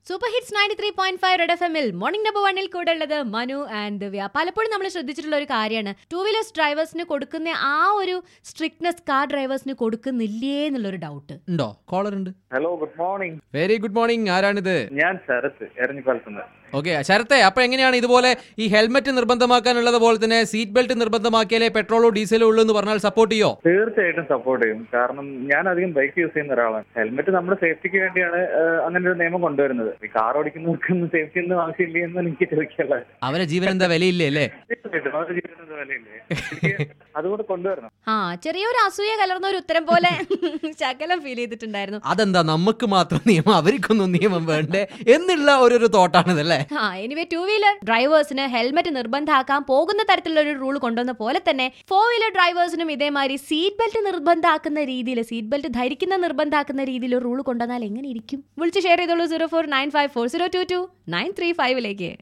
super hits ninety three point five red F എമ്മിൽ morning number വണ്ണിൽ കൂടെ ഉള്ളത് മനു ആൻഡ് ദിവ്യ പലപ്പോഴും നമ്മൾ ശ്രദ്ധിച്ചിട്ടുള്ള ഒരു കാര്യമാണ് ടൂ വീലേഴ്സ് ഡ്രൈവേഴ്സിന് കൊടുക്കുന്ന ആ ഒരു സ്ട്രിക്ട്നെസ് കാർ ഡ്രൈവേഴ്സിന് കൊടുക്കുന്നില്ലേ എന്നുള്ളൊരു ഡൗട്ട് ഉണ്ടോ കോളർ ഉണ്ട് hello good morning very good morning ആരാണിത് ഞാൻ ശരത്ത് എരഞ്ഞിപ്പാലത്തുനിന്ന് ഓക്കെ ശരത്തെ അപ്പൊ എങ്ങനെയാണ് ഇതുപോലെ ഈ ഹെൽമെറ്റ് നിർബന്ധമാക്കാനുള്ളത് പോലെ തന്നെ സീറ്റ് ബെൽറ്റ് നിർബന്ധമാക്കിയാലേ പെട്രോളോ ഡീസലോ ഉള്ളൂ എന്ന് പറഞ്ഞാൽ സപ്പോർട്ട് ചെയ്യോ തീർച്ചയായിട്ടും സപ്പോർട്ട് ചെയ്യും കാരണം ഞാൻ അധികം ബൈക്ക് യൂസ് ചെയ്യുന്ന ഒരാളാണ് ഹെൽമെറ്റ് നമ്മുടെ സേഫ്റ്റിക്ക് വേണ്ടിയാണ് ഏഹ്, അങ്ങനെ ഒരു നിയമം കൊണ്ടുവരുന്നത് ഈ കാർ ഓടിക്കുന്നവർക്കൊന്നും സേഫ്റ്റി ഒന്നും ആവശ്യമില്ല എന്ന് എനിക്ക് ചോദിക്കാനുള്ളത് അവരെ ജീവൻ എന്താ വിലയില്ലേ അല്ലേ തീർച്ചയായിട്ടും അവരുടെ ജീവിതത്തിന് വിലയില്ലേ എനിക്ക് അതുകൂടെ കൊണ്ടുവരണം ആ ചെറിയൊരു അസൂയ കലർന്ന ഒരു ഉത്തരം പോലെ ശകലം ഫീൽ ചെയ്തിട്ടുണ്ടായിരുന്നു അതെന്താ നമുക്ക് മാത്രം നിയമം അവർക്കൊന്നും നിയമം വേണ്ടേ എന്നുള്ള ഒരു ഒരു തോട്ടാണിതല്ലേ ആ എനിവേ ടൂ വീലർ ഡ്രൈവേഴ്സിന് ഹെൽമെറ്റ് നിർബന്ധമാക്കാൻ പോകുന്ന തരത്തിലുള്ള ഒരു റൂൾ കൊണ്ടുവന്ന പോലെ തന്നെ ഫോർ വീലർ ഡ്രൈവേഴ്സിനും ഇതേമാതിരി സീറ്റ് ബെൽറ്റ് നിർബന്ധമാക്കുന്ന രീതിയിൽ സീറ്റ് ബെൽറ്റ് ധരിക്കുന്ന നിർബന്ധമാക്കുന്ന രീതിയിൽ ഒരു റൂൾ കൊണ്ടുവന്നാൽ എങ്ങനെ ഇരിക്കും വിളിച്ച് ഷെയർ ചെയ്തോളൂ zero four nine five four zero two two nine three ഫൈവിലേക്ക്